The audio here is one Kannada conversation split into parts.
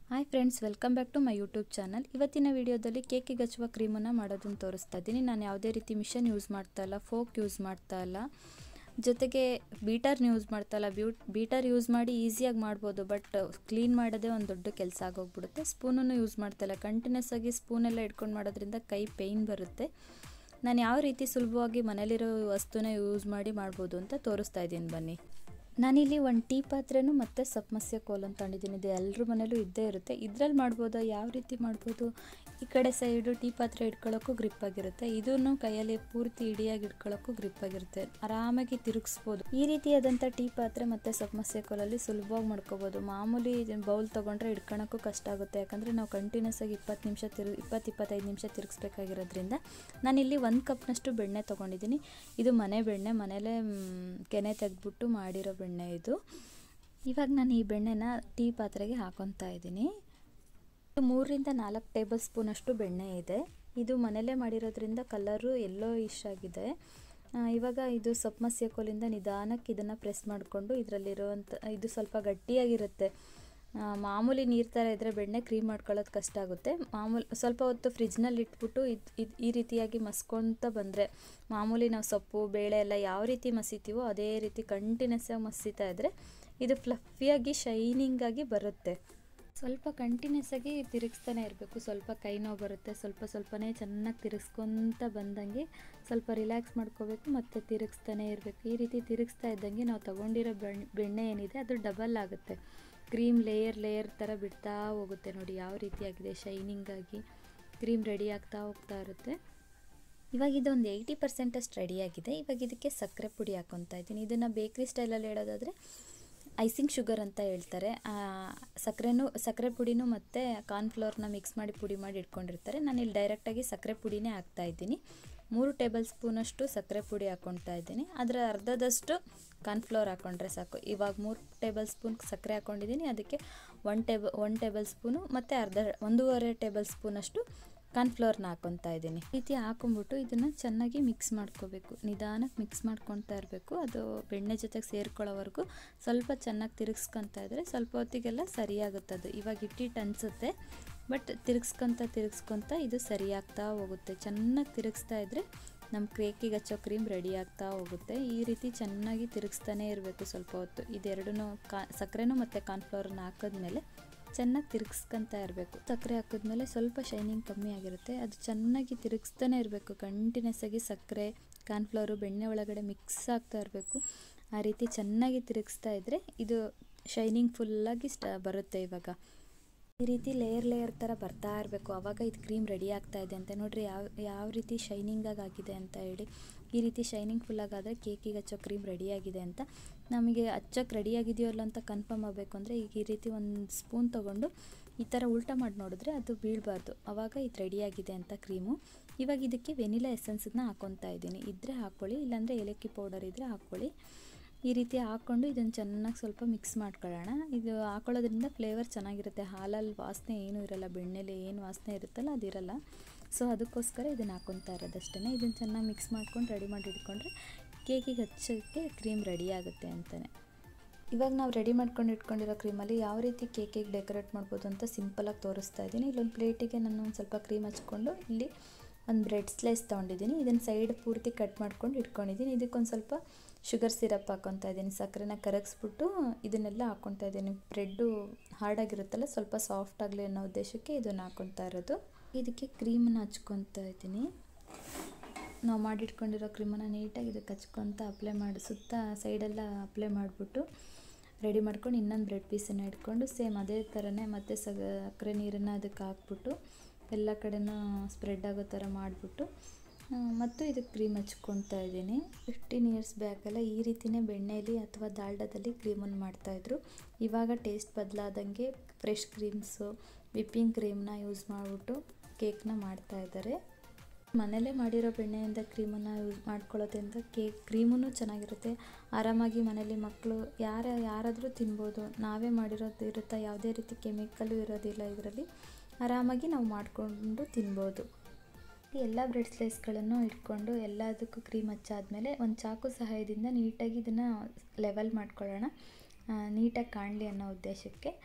hi friends welcome back to my YouTube channel ಇವತ್ತಿನ ವಿಡಿಯೋದಲ್ಲಿ ಕೇಕಿಗೆ ಹಚ್ಚುವ ಕ್ರೀಮನ್ನು ಮಾಡೋದನ್ನು ತೋರಿಸ್ತಾ ಇದ್ದೀನಿ ನಾನು ಯಾವುದೇ ರೀತಿ ಮಿಷನ್ ಯೂಸ್ ಮಾಡ್ತಾ ಇಲ್ಲ ಫೋಕ್ ಯೂಸ್ ಮಾಡ್ತಾ ಇಲ್ಲ ಜೊತೆಗೆ ಬೀಟರ್ನ ಯೂಸ್ ಮಾಡ್ತಾ ಇಲ್ಲ ಬ್ಯೂ ಬೀಟರ್ ಯೂಸ್ ಮಾಡಿ ಈಸಿಯಾಗಿ ಮಾಡ್ಬೋದು ಬಟ್ ಕ್ಲೀನ್ ಮಾಡೋದೇ ಒಂದು ದೊಡ್ಡ ಕೆಲಸ ಆಗೋಗ್ಬಿಡುತ್ತೆ ಸ್ಪೂನನ್ನು ಯೂಸ್ ಮಾಡ್ತಾ ಇಲ್ಲ ಕಂಟಿನ್ಯೂಸ್ ಆಗಿ ಸ್ಪೂನೆಲ್ಲ ಇಟ್ಕೊಂಡು ಮಾಡೋದ್ರಿಂದ ಕೈ ಪೇಯ್ನ್ ಬರುತ್ತೆ ನಾನು ಯಾವ ರೀತಿ ಸುಲಭವಾಗಿ ಮನೇಲಿರೋ ವಸ್ತುನ ಯೂಸ್ ಮಾಡಿ ಮಾಡ್ಬೋದು ಅಂತ ತೋರಿಸ್ತಾ ಇದ್ದೀನಿ ಬನ್ನಿ ನಾನಿಲ್ಲಿ ಒಂದು ಟೀ ಪಾತ್ರೆನೂ ಮತ್ತು ಸಬ್ಮಸ್ಯ ಕೋಲನ್ನು ತಗೊಂಡಿದ್ದೀನಿ ಇದು ಎಲ್ಲರ ಮನೇಲೂ ಇದ್ದೇ ಇರುತ್ತೆ ಇದರಲ್ಲಿ ಮಾಡ್ಬೋದಾ ಯಾವ ರೀತಿ ಮಾಡ್ಬೋದು ಈ ಕಡೆ ಸೈಡು ಟೀ ಪಾತ್ರೆ ಇಟ್ಕೊಳ್ಳೋಕ್ಕೂ ಗ್ರಿಪ್ ಆಗಿರುತ್ತೆ ಇದನ್ನು ಕೈಯಲ್ಲಿ ಪೂರ್ತಿ ಇಡಿಯಾಗಿ ಇಟ್ಕೊಳ್ಳೋಕ್ಕೂ ಗ್ರಿಪ್ ಆಗಿರುತ್ತೆ ಆರಾಮಾಗಿ ತಿರುಗಿಸ್ಬೋದು ಈ ರೀತಿಯಾದಂಥ ಟೀ ಪಾತ್ರೆ ಮತ್ತು ಸಬ್ಮಸ್ಯ ಕೋಲಲ್ಲಿ ಸುಲಭವಾಗಿ ಮಾಡ್ಕೋಬೋದು ಮಾಮೂಲಿ ಬೌಲ್ ತೊಗೊಂಡ್ರೆ ಇಟ್ಕೊಳ್ಳೋಕ್ಕೂ ಕಷ್ಟ ಆಗುತ್ತೆ ಯಾಕಂದರೆ ನಾವು ಕಂಟಿನ್ಯೂಸ್ ಆಗಿ ಇಪ್ಪತ್ತು ನಿಮಿಷ ತಿರು ಇಪ್ಪತ್ತು ಇಪ್ಪತ್ತೈದು ನಿಮಿಷ ತಿರುಗಿಸ್ಬೇಕಾಗಿರೋದ್ರಿಂದ ನಾನಿಲ್ಲಿ ಒಂದು ಕಪ್ನಷ್ಟು ಬೆಣ್ಣೆ ತೊಗೊಂಡಿದ್ದೀನಿ ಇದು ಮನೆ ಬೆಣ್ಣೆ ಮನೇಲೇ ಕೆನೆ ತೆಗೆದ್ಬಿಟ್ಟು ಮಾಡಿರೋ ಬೆಣ್ಣೆ ಇದು ಇವಾಗ ನಾನು ಈ ಬೆಣ್ಣೆನ ಟೀ ಪಾತ್ರೆಗೆ ಹಾಕೊತಾ ಇದ್ದೀನಿ ಮೂರರಿಂದ ನಾಲ್ಕು ಟೇಬಲ್ ಸ್ಪೂನಷ್ಟು ಬೆಣ್ಣೆ ಇದೆ ಇದು ಮನೇಲೇ ಮಾಡಿರೋದ್ರಿಂದ ಕಲರು ಎಲ್ಲೋ ಇಶ್ ಆಗಿದೆ ಇವಾಗ ಇದು ಸಪ್ಮಸ್ಯ ಕೋಲಿಂದ ನಿಧಾನಕ್ಕೆ ಇದನ್ನು ಪ್ರೆಸ್ ಮಾಡಿಕೊಂಡು ಇದರಲ್ಲಿರುವಂಥ ಇದು ಸ್ವಲ್ಪ ಗಟ್ಟಿಯಾಗಿರುತ್ತೆ ಮಾಮೂಲಿ ನೀರು ಥರ ಇದ್ದರೆ ಬೆಣ್ಣೆ ಕ್ರೀಮ್ ಮಾಡ್ಕೊಳ್ಳೋದು ಕಷ್ಟ ಆಗುತ್ತೆ ಮಾಮೂಲಿ ಸ್ವಲ್ಪ ಹೊತ್ತು ಫ್ರಿಜ್ನಲ್ಲಿ ಇಟ್ಬಿಟ್ಟು ಇದು ಇದು ಈ ರೀತಿಯಾಗಿ ಮಸ್ಕೊತ ಬಂದರೆ ಮಾಮೂಲಿ ನಾವು ಸೊಪ್ಪು ಬೇಳೆ ಎಲ್ಲ ಯಾವ ರೀತಿ ಮಸಿತೀವೋ ಅದೇ ರೀತಿ ಕಂಟಿನ್ಯೂಸ್ ಆಗಿ ಮಸಿತಾ ಇದ್ದರೆ ಇದು ಫ್ಲಫಿಯಾಗಿ ಶೈನಿಂಗಾಗಿ ಬರುತ್ತೆ ಸ್ವಲ್ಪ ಕಂಟಿನ್ಯೂಸ್ ಆಗಿ ತಿರುಗಿಸ್ತಾನೆ ಇರಬೇಕು ಸ್ವಲ್ಪ ಕೈ ನೋವು ಬರುತ್ತೆ ಸ್ವಲ್ಪ ಸ್ವಲ್ಪನೇ ಚೆನ್ನಾಗಿ ತಿರುಗಿಸ್ಕೊತ ಬಂದಂಗೆ ಸ್ವಲ್ಪ ರಿಲ್ಯಾಕ್ಸ್ ಮಾಡ್ಕೋಬೇಕು ಮತ್ತು ತಿರುಗಿಸ್ತಾನೆ ಇರಬೇಕು ಈ ರೀತಿ ತಿರುಗಿಸ್ತಾ ಇದ್ದಂಗೆ ನಾವು ತೊಗೊಂಡಿರೋ ಬೆಣ್ಣೆ ಏನಿದೆ ಅದು ಡಬಲ್ ಆಗುತ್ತೆ ಕ್ರೀಮ್ ಲೇಯರ್ ಲೇಯರ್ ಥರ ಬಿಡ್ತಾ ಹೋಗುತ್ತೆ ನೋಡಿ ಯಾವ ರೀತಿಯಾಗಿದೆ ಶೈನಿಂಗಾಗಿ ಕ್ರೀಮ್ ರೆಡಿ ಆಗ್ತಾ ಹೋಗ್ತಾ ಇರುತ್ತೆ ಇವಾಗ ಇದೊಂದು ಏಯ್ಟಿ ಪರ್ಸೆಂಟಷ್ಟು ರೆಡಿಯಾಗಿದೆ ಇವಾಗ ಇದಕ್ಕೆ ಸಕ್ಕರೆ ಪುಡಿ ಹಾಕ್ಕೊತಾ ಇದ್ದೀನಿ ಇದನ್ನು ಬೇಕ್ರಿ ಸ್ಟೈಲಲ್ಲಿ ಹೇಳೋದಾದರೆ ಐಸಿಂಗ್ ಶುಗರ್ ಅಂತ ಹೇಳ್ತಾರೆ ಸಕ್ಕರೆನೂ ಸಕ್ಕರೆ ಪುಡಿನೂ ಮತ್ತು ಕಾರ್ನ್ಫ್ಲೋರ್ನ ಮಿಕ್ಸ್ ಮಾಡಿ ಪುಡಿ ಮಾಡಿ ಇಟ್ಕೊಂಡಿರ್ತಾರೆ ನಾನು ಇಲ್ಲಿ ಡೈರೆಕ್ಟಾಗಿ ಸಕ್ಕರೆ ಪುಡಿನೇ ಹಾಕ್ತಾ ಇದ್ದೀನಿ ಮೂರು ಟೇಬಲ್ ಸ್ಪೂನಷ್ಟು ಸಕ್ಕರೆ ಪುಡಿ ಹಾಕ್ಕೊಳ್ತಾ ಇದ್ದೀನಿ ಅದರ ಅರ್ಧದಷ್ಟು ಕಾರ್ನ್ಫ್ಲೋರ್ ಹಾಕ್ಕೊಂಡ್ರೆ ಸಾಕು ಇವಾಗ ಮೂರು ಟೇಬಲ್ ಸ್ಪೂನ್ ಸಕ್ಕರೆ ಹಾಕ್ಕೊಂಡಿದ್ದೀನಿ ಅದಕ್ಕೆ one table one tablespoon ಮತ್ತು ಅರ್ಧ ಒಂದೂವರೆ ಟೇಬಲ್ ಸ್ಪೂನಷ್ಟು ಕಾರ್ನ್ಫ್ಲೋರ್ನ ಹಾಕ್ಕೊತಾ ಇದ್ದೀನಿ ಈ ರೀತಿ ಹಾಕೊಂಡ್ಬಿಟ್ಟು ಇದನ್ನು ಚೆನ್ನಾಗಿ ಮಿಕ್ಸ್ ಮಾಡ್ಕೋಬೇಕು ನಿಧಾನಕ್ಕೆ ಮಿಕ್ಸ್ ಮಾಡ್ಕೊತಾ ಇರಬೇಕು ಅದು ಬೆಣ್ಣೆ ಜೊತೆಗೆ ಸೇರ್ಕೊಳ್ಳೋವರೆಗೂ ಸ್ವಲ್ಪ ಚೆನ್ನಾಗಿ ತಿರುಗಿಸ್ಕೊತಾ ಇದ್ದರೆ ಸ್ವಲ್ಪ ಹೊತ್ತಿಗೆಲ್ಲ ಸರಿಯಾಗುತ್ತೆ ಅದು ಇವಾಗ ಇಟ್ಟಿಟ್ಟು ಅನಿಸುತ್ತೆ ಬಟ್ ತಿರುಗಿಸ್ಕೊತ ತಿರುಗಿಸ್ಕೊತ ಇದು ಸರಿಯಾಗ್ತಾ ಹೋಗುತ್ತೆ ಚೆನ್ನಾಗಿ ತಿರುಗಿಸ್ತಾ ಇದ್ದರೆ ನಮ್ಮ ಕೇಕಿಗೆ ಹಚ್ಚೋ ಕ್ರೀಮ್ ರೆಡಿ ಆಗ್ತಾ ಹೋಗುತ್ತೆ ಈ ರೀತಿ ಚೆನ್ನಾಗಿ ತಿರುಗಿಸ್ತಾನೇ ಇರಬೇಕು ಸ್ವಲ್ಪ ಹೊತ್ತು ಇದೆರಡೂ ಕಾ ಸಕ್ಕರೆನೂ ಮತ್ತು ಕಾರ್ನ್ಫ್ಲವರ್ನ ಹಾಕಿದ್ಮೇಲೆ ಚೆನ್ನಾಗಿ ತಿರುಗಿಸ್ಕೊತಾ ಇರಬೇಕು ಸಕ್ಕರೆ ಹಾಕಿದ್ಮೇಲೆ ಸ್ವಲ್ಪ ಶೈನಿಂಗ್ ಕಮ್ಮಿ ಆಗಿರುತ್ತೆ ಅದು ಚೆನ್ನಾಗಿ ತಿರುಗಿಸ್ತಾನೆ ಇರಬೇಕು ಕಂಟಿನ್ಯೂಸ್ ಆಗಿ ಸಕ್ಕರೆ ಕಾರ್ನ್ಫ್ಲವರು ಬೆಣ್ಣೆ ಒಳಗಡೆ ಮಿಕ್ಸ್ ಆಗ್ತಾ ಇರಬೇಕು ಆ ರೀತಿ ಚೆನ್ನಾಗಿ ತಿರುಗಿಸ್ತಾ ಇದ್ದರೆ ಇದು ಶೈನಿಂಗ್ ಫುಲ್ಲಾಗಿ ಸ್ಟ ಬರುತ್ತೆ ಇವಾಗ ಈ ರೀತಿ ಲೇಯರ್ ಲೇಯರ್ ಥರ ಬರ್ತಾ ಇರಬೇಕು ಆವಾಗ ಇದು ಕ್ರೀಮ್ ರೆಡಿ ಆಗ್ತಾ ಇದೆ ಅಂತ ನೋಡಿರಿ ಯಾವ ಯಾವ ರೀತಿ ಶೈನಿಂಗಾಗಿ ಆಗಿದೆ ಅಂತ ಹೇಳಿ ಈ ರೀತಿ ಶೈನಿಂಗ್ ಫುಲ್ಲಾಗಾದರೆ ಕೇಕಿಗೆ ಹಚ್ಚೋ ಕ್ರೀಮ್ ರೆಡಿಯಾಗಿದೆ ಅಂತ ನಮಗೆ ಹಚ್ಚೋಕ್ಕೆ ರೆಡಿಯಾಗಿದೆಯೋ ಇಲ್ಲ ಅಂತ ಕನ್ಫರ್ಮ್ ಆಗಬೇಕು ಅಂದರೆ ಈಗ ಈ ರೀತಿ ಒಂದು ಸ್ಪೂನ್ ತೊಗೊಂಡು ಈ ಥರ ಉಲ್ಟಾ ಮಾಡಿ ನೋಡಿದ್ರೆ ಅದು ಬೀಳಬಾರ್ದು ಆವಾಗ ಇದು ರೆಡಿಯಾಗಿದೆ ಅಂತ ಕ್ರೀಮು ಇವಾಗ ಇದಕ್ಕೆ ವೆನಿಲಾ ಎಸೆನ್ಸನ್ನ ಹಾಕ್ಕೊತಾ ಇದ್ದೀನಿ ಇದ್ದರೆ ಹಾಕ್ಕೊಳ್ಳಿ ಇಲ್ಲಾಂದರೆ ಏಲಕ್ಕಿ ಪೌಡರ್ ಇದ್ದರೆ ಹಾಕ್ಕೊಳ್ಳಿ ಈ ರೀತಿ ಹಾಕ್ಕೊಂಡು ಇದನ್ನು ಚೆನ್ನಾಗಿ ಸ್ವಲ್ಪ ಮಿಕ್ಸ್ ಮಾಡ್ಕೊಳ್ಳೋಣ ಇದು ಹಾಕೊಳ್ಳೋದ್ರಿಂದ ಫ್ಲೇವರ್ ಚೆನ್ನಾಗಿರುತ್ತೆ ಹಾಲಲ್ಲಿ ವಾಸನೆ ಏನೂ ಇರಲ್ಲ ಬೆಣ್ಣೆಲಿ ಏನು ವಾಸನೆ ಇರುತ್ತಲ್ಲ ಅದಿರಲ್ಲ ಸೊ ಅದಕ್ಕೋಸ್ಕರ ಇದನ್ನು ಹಾಕ್ಕೊತಾ ಇರೋದಷ್ಟೇ ಇದನ್ನು ಚೆನ್ನಾಗಿ ಮಿಕ್ಸ್ ಮಾಡ್ಕೊಂಡು ರೆಡಿ ಮಾಡಿ ಇಟ್ಕೊಂಡ್ರೆ ಕೇಕಿಗೆ ಹಚ್ಚೋಕ್ಕೆ ಕ್ರೀಮ್ ರೆಡಿ ಆಗುತ್ತೆ ಅಂತಲೇ ಇವಾಗ ನಾವು ರೆಡಿ ಮಾಡ್ಕೊಂಡು ಇಟ್ಕೊಂಡಿರೋ ಕ್ರೀಮಲ್ಲಿ ಯಾವ ರೀತಿ ಕೇಕಿಗೆ ಡೆಕೋರೇಟ್ ಮಾಡ್ಬೋದು ಅಂತ ಸಿಂಪಲಾಗಿ ತೋರಿಸ್ತಾ ಇದ್ದೀನಿ ಇಲ್ಲೊಂದು ಪ್ಲೇಟಿಗೆ ನಾನು ಒಂದು ಸ್ವಲ್ಪ ಕ್ರೀಮ್ ಹಚ್ಕೊಂಡು ಇಲ್ಲಿ ಒಂದು ಬ್ರೆಡ್ ಸ್ಲೈಸ್ ತೊಗೊಂಡಿದ್ದೀನಿ ಇದನ್ನು ಸೈಡ್ ಪೂರ್ತಿ ಕಟ್ ಮಾಡ್ಕೊಂಡು ಇಟ್ಕೊಂಡಿದ್ದೀನಿ ಇದಕ್ಕೊಂದು ಸ್ವಲ್ಪ ಶುಗರ್ ಸಿರಪ್ ಹಾಕ್ಕೊತಾ ಇದ್ದೀನಿ ಸಕ್ಕರೆನ ಕರಗಿಸ್ಬಿಟ್ಟು ಇದನ್ನೆಲ್ಲ ಹಾಕ್ಕೊತಾ ಇದ್ದೀನಿ ಬ್ರೆಡ್ಡು ಹಾರ್ಡಾಗಿರುತ್ತಲ್ಲ ಸ್ವಲ್ಪ ಸಾಫ್ಟ್ ಆಗಲಿ ಅನ್ನೋ ಉದ್ದೇಶಕ್ಕೆ ಇದನ್ನು ಹಾಕ್ಕೊತಾ ಇರೋದು ಇದಕ್ಕೆ ಕ್ರೀಮನ್ನು ಹಚ್ಕೊತಾ ಇದ್ದೀನಿ ನಾವು ಮಾಡಿಟ್ಕೊಂಡಿರೋ ಕ್ರೀಮನ್ನು ನೀಟಾಗಿ ಇದಕ್ಕೆ ಹಚ್ಕೊತ ಅಪ್ಲೈ ಮಾಡಿ ಸುತ್ತ ಸೈಡೆಲ್ಲ ಅಪ್ಲೈ ಮಾಡಿಬಿಟ್ಟು ರೆಡಿ ಮಾಡ್ಕೊಂಡು ಇನ್ನೊಂದು ಬ್ರೆಡ್ ಪೀಸನ್ನು ಇಟ್ಕೊಂಡು ಸೇಮ್ ಅದೇ ಥರನೇ ಮತ್ತು ಸಕ್ಕರೆ ನೀರನ್ನು ಅದಕ್ಕೆ ಹಾಕ್ಬಿಟ್ಟು ಎಲ್ಲ ಕಡೆನೂ ಸ್ಪ್ರೆಡ್ ಆಗೋ ಥರ ಮಾಡಿಬಿಟ್ಟು ಮತ್ತು ಇದಕ್ಕೆ ಕ್ರೀಮ್ ಹಚ್ಕೊತಾ ಇದ್ದೀನಿ ಫಿಫ್ಟೀನ್ ಇಯರ್ಸ್ ಬ್ಯಾಕೆಲ್ಲ ಈ ರೀತಿಯೇ ಬೆಣ್ಣೆಯಲ್ಲಿ ಅಥವಾ ದಾಲ್ಡದಲ್ಲಿ ಕ್ರೀಮನ್ನು ಮಾಡ್ತಾಯಿದ್ರು ಇವಾಗ ಟೇಸ್ಟ್ ಬದಲಾದಂಗೆ ಫ್ರೆಶ್ ಕ್ರೀಮ್ಸು ವಿಪ್ಪಿಂಗ್ ಕ್ರೀಮ್ನ ಯೂಸ್ ಮಾಡಿಬಿಟ್ಟು ಕೇಕ್ನ ಮಾಡ್ತಾಯಿದ್ದಾರೆ ಮನೇಲೇ ಮಾಡಿರೋ ಬೆಣ್ಣೆಯಿಂದ ಕ್ರೀಮನ್ನು ಯೂಸ್ ಮಾಡ್ಕೊಳ್ಳೋದ್ರಿಂದ ಕೇಕ್ ಕ್ರೀಮೂ ಚೆನ್ನಾಗಿರುತ್ತೆ ಆರಾಮಾಗಿ ಮನೇಲಿ ಮಕ್ಕಳು ಯಾರ ಯಾರಾದರೂ ತಿನ್ಬೋದು ನಾವೇ ಮಾಡಿರೋದು ಇರುತ್ತಾ ಯಾವುದೇ ರೀತಿ ಕೆಮಿಕಲ್ಲು ಇರೋದಿಲ್ಲ ಇದರಲ್ಲಿ ಆರಾಮಾಗಿ ನಾವು ಮಾಡಿಕೊಂಡು ತಿನ್ಬೋದು ಎಲ್ಲ ಬ್ರೆಡ್ ಸ್ಲೈಸ್ಗಳನ್ನು ಇಟ್ಕೊಂಡು ಎಲ್ಲದಕ್ಕೂ ಕ್ರೀಮ್ ಹಚ್ಚಾದ್ಮೇಲೆ ಒಂದು ಚಾಕು ಸಹಾಯದಿಂದ ನೀಟಾಗಿ ಇದನ್ನು ಲೆವೆಲ್ ಮಾಡ್ಕೊಳ್ಳೋಣ ನೀಟಾಗಿ ಕಾಣಲಿ ಅನ್ನೋ ಉದ್ದೇಶಕ್ಕೆ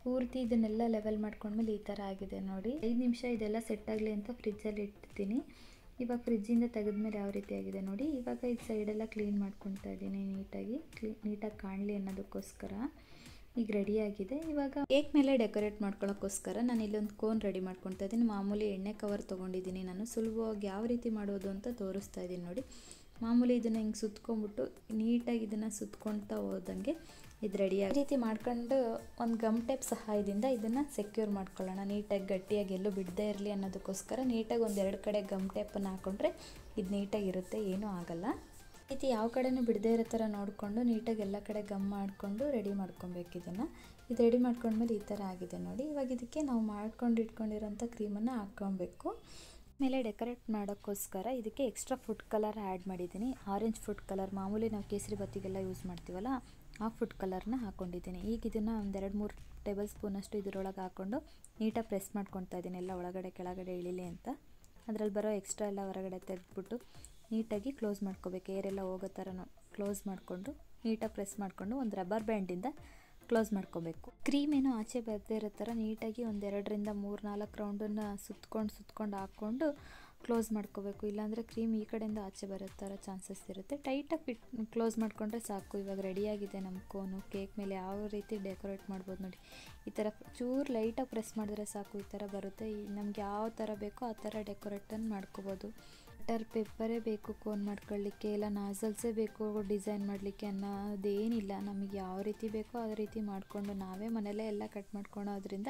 ಪೂರ್ತಿ ಇದನ್ನೆಲ್ಲ ಲೆವೆಲ್ ಮಾಡ್ಕೊಂಡ್ಮೇಲೆ ಈ ಥರ ಆಗಿದೆ ನೋಡಿ ಐದು ನಿಮಿಷ ಇದೆಲ್ಲ ಸೆಟ್ ಆಗಲಿ ಅಂತ ಫ್ರಿಜ್ಜಲ್ಲಿ ಇಟ್ಟಿದ್ದೀನಿ ಇವಾಗ ಫ್ರಿಜ್ಜಿಂದ ತೆಗೆದ್ಮೇಲೆ ಯಾವ ರೀತಿ ಆಗಿದೆ ನೋಡಿ ಇವಾಗ ಇದು ಸೈಡೆಲ್ಲ ಕ್ಲೀನ್ ಮಾಡ್ಕೊತಾ ಇದ್ದೀನಿ ನೀಟಾಗಿ ಕ್ಲೀ ನೀಟಾಗಿ ಕಾಣಲಿ ಅನ್ನೋದಕ್ಕೋಸ್ಕರ ಈಗ ರೆಡಿಯಾಗಿದೆ ಇವಾಗ ಕೇಕ್ ಮೇಲೆ ಡೆಕೋರೇಟ್ ಮಾಡ್ಕೊಳ್ಳೋಕ್ಕೋಸ್ಕರ ನಾನು ಇಲ್ಲೊಂದು ಕೋನ್ ರೆಡಿ ಮಾಡ್ಕೊತಾ ಇದ್ದೀನಿ ಮಾಮೂಲಿ ಎಣ್ಣೆ ಕವರ್ ತೊಗೊಂಡಿದ್ದೀನಿ ನಾನು ಸುಲಭವಾಗಿ ಯಾವ ರೀತಿ ಮಾಡೋದು ಅಂತ ತೋರಿಸ್ತಾ ಇದ್ದೀನಿ ನೋಡಿ ಮಾಮೂಲಿ ಇದನ್ನು ಹಿಂಗೆ ಸುತ್ಕೊಂಡ್ಬಿಟ್ಟು ನೀಟಾಗಿ ಇದನ್ನು ಸುತ್ಕೊಳ್ತಾ ಹೋದಂಗೆ ಇದು ರೆಡಿ ಈ ರೀತಿ ಮಾಡ್ಕೊಂಡು ಒಂದು ಗಮ್ ಟೇಪ್ ಸಹಾಯದಿಂದ ಇದನ್ನು ಸೆಕ್ಯೂರ್ ಮಾಡ್ಕೊಳ್ಳೋಣ ನೀಟಾಗಿ ಗಟ್ಟಿಯಾಗಿ ಎಲ್ಲೂ ಬಿಡದೇ ಇರಲಿ ಅನ್ನೋದಕ್ಕೋಸ್ಕರ ನೀಟಾಗಿ ಒಂದೆರಡು ಕಡೆ ಗಮ್ ಟೇಪನ್ನು ಹಾಕ್ಕೊಂಡ್ರೆ ಇದು ನೀಟಾಗಿರುತ್ತೆ ಏನೂ ಆಗಲ್ಲ ಈ ರೀತಿ ಯಾವ ಕಡೆನೂ ಬಿಡದೇ ಇರೋ ಥರ ನೋಡಿಕೊಂಡು ನೀಟಾಗಿ ಎಲ್ಲ ಕಡೆ ಗಮ್ ಮಾಡಿಕೊಂಡು ರೆಡಿ ಮಾಡ್ಕೊಬೇಕು ಇದನ್ನು ಇದು ರೆಡಿ ಮಾಡ್ಕೊಂಡ್ಮೇಲೆ ಈ ಥರ ಆಗಿದೆ ನೋಡಿ ಇವಾಗ ಇದಕ್ಕೆ ನಾವು ಮಾಡ್ಕೊಂಡು ಇಟ್ಕೊಂಡಿರೋಂಥ ಕ್ರೀಮನ್ನು ಹಾಕ್ಕೊಬೇಕು ಮೇಲೆ ಡೆಕೋರೇಟ್ ಮಾಡೋಕ್ಕೋಸ್ಕರ ಇದಕ್ಕೆ ಎಕ್ಸ್ಟ್ರಾ ಫುಡ್ ಕಲರ್ ಆ್ಯಡ್ ಮಾಡಿದ್ದೀನಿ ಆರೆಂಜ್ ಫುಡ್ ಕಲರ್ ಮಾಮೂಲಿ ನಾವು ಕೇಸರಿ ಬತ್ತಿಗೆಲ್ಲ ಯೂಸ್ ಮಾಡ್ತೀವಲ್ಲ ಆ ಫುಡ್ ಕಲರ್ನ ಹಾಕ್ಕೊಂಡಿದ್ದೀನಿ ಈಗ ಇದನ್ನು ಒಂದೆರಡು ಮೂರು ಟೇಬಲ್ ಸ್ಪೂನಷ್ಟು ಇದರೊಳಗೆ ಹಾಕ್ಕೊಂಡು ನೀಟಾಗಿ ಪ್ರೆಸ್ ಮಾಡ್ಕೊತಾ ಇದ್ದೀನಿ ಎಲ್ಲ ಒಳಗಡೆ ಕೆಳಗಡೆ ಇಳಿಲಿ ಅಂತ ಅದರಲ್ಲಿ ಬರೋ ಎಕ್ಸ್ಟ್ರಾ ಎಲ್ಲ ಹೊರಗಡೆ ತೆಗೆದ್ಬಿಟ್ಟು ನೀಟಾಗಿ ಕ್ಲೋಸ್ ಮಾಡ್ಕೋಬೇಕು ಏರೆಲ್ಲ ಹೋಗೋ ಥರ ಕ್ಲೋಸ್ ಮಾಡಿಕೊಂಡು ನೀಟಾಗಿ ಪ್ರೆಸ್ ಮಾಡಿಕೊಂಡು ಒಂದು ರಬ್ಬರ್ ಬ್ಯಾಂಡಿಂದ ಕ್ಲೋಸ್ ಮಾಡ್ಕೋಬೇಕು ಕ್ರೀಮ್ ಏನು ಆಚೆ ಬರದೇ ಇರೋ ಥರ ನೀಟಾಗಿ ಒಂದೆರಡರಿಂದ ಮೂರು ನಾಲ್ಕು ರೌಂಡನ್ನು ಸುತ್ಕೊಂಡು ಸುತ್ಕೊಂಡು ಹಾಕ್ಕೊಂಡು ಕ್ಲೋಸ್ ಮಾಡ್ಕೋಬೇಕು ಇಲ್ಲಾಂದರೆ ಕ್ರೀಮ್ ಈ ಕಡೆಯಿಂದ ಆಚೆ ಬರೋ ಥರ ಚಾನ್ಸಸ್ ಇರುತ್ತೆ ಟೈಟಾಗಿ ಫಿಟ್ ಕ್ಲೋಸ್ ಮಾಡಿಕೊಂಡ್ರೆ ಸಾಕು ಇವಾಗ ರೆಡಿಯಾಗಿದೆ ನಮ್ಮ ಕೋನು ಕೇಕ್ ಮೇಲೆ ಯಾವ ರೀತಿ ಡೆಕೋರೇಟ್ ಮಾಡ್ಬೋದು ನೋಡಿ ಈ ಥರ ಚೂರು ಲೈಟಾಗಿ ಪ್ರೆಸ್ ಮಾಡಿದ್ರೆ ಸಾಕು ಈ ಥರ ಬರುತ್ತೆ ನಮ್ಗೆ ಯಾವ ಥರ ಬೇಕೋ ಆ ಥರ ಡೆಕೋರೇಟನ್ನು ಮಾಡ್ಕೋಬೋದು ಬಟರ್ ಪೇಪರೇ ಬೇಕು ಕೋನ್ ಮಾಡ್ಕೊಳ್ಳಿಕ್ಕೆ ಇಲ್ಲ ನಾಸಲ್ಸೇ ಬೇಕು ಡಿಸೈನ್ ಮಾಡಲಿಕ್ಕೆ ಅನ್ನೋದೇನಿಲ್ಲ ನಮಗೆ ಯಾವ ರೀತಿ ಬೇಕೋ ಆ ರೀತಿ ಮಾಡಿಕೊಂಡು ನಾವೇ ಮನೆಯಲ್ಲೇ ಎಲ್ಲ ಕಟ್ ಮಾಡ್ಕೊಳೋದ್ರಿಂದ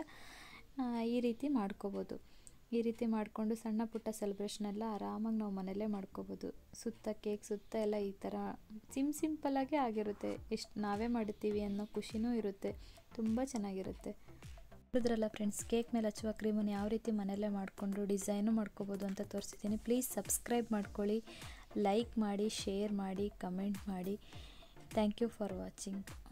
ಈ ರೀತಿ ಮಾಡ್ಕೋಬೋದು ಈ ರೀತಿ ಮಾಡಿಕೊಂಡು ಸಣ್ಣ ಪುಟ್ಟ ಸೆಲೆಬ್ರೇಷನ್ ಎಲ್ಲ ಆರಾಮಾಗಿ ನಾವು ಮನೆಯಲ್ಲೇ ಮಾಡ್ಕೋಬೋದು ಸುತ್ತ ಕೇಕ್ ಸುತ್ತ ಎಲ್ಲ ಈ ಥರ ಸಿಮ್ ಸಿಂಪಲ್ಲಾಗೇ ಆಗಿರುತ್ತೆ ಎಷ್ಟು ನಾವೇ ಮಾಡುತ್ತೀವಿ ಅನ್ನೋ ಖುಷಿನೂ ಇರುತ್ತೆ ತುಂಬ ಚೆನ್ನಾಗಿರುತ್ತೆ ನೋಡಿದ್ರಲ್ಲ ಫ್ರೆಂಡ್ಸ್ ಕೇಕ್ ಮೇಲೆ ಹಚ್ಚುವ ಕ್ರೀಮನ್ನು ಯಾವ ರೀತಿ ಮನೆಯಲ್ಲೇ ಮಾಡಿಕೊಂಡು ಡಿಸೈನು ಮಾಡ್ಕೋಬೋದು ಅಂತ ತೋರಿಸಿದ್ದೀನಿ ಪ್ಲೀಸ್ ಸಬ್ಸ್ಕ್ರೈಬ್ ಮಾಡ್ಕೊಳ್ಳಿ ಲೈಕ್ ಮಾಡಿ ಶೇರ್ ಮಾಡಿ ಕಮೆಂಟ್ ಮಾಡಿ ಥ್ಯಾಂಕ್ ಯು ಫಾರ್ ವಾಚಿಂಗ್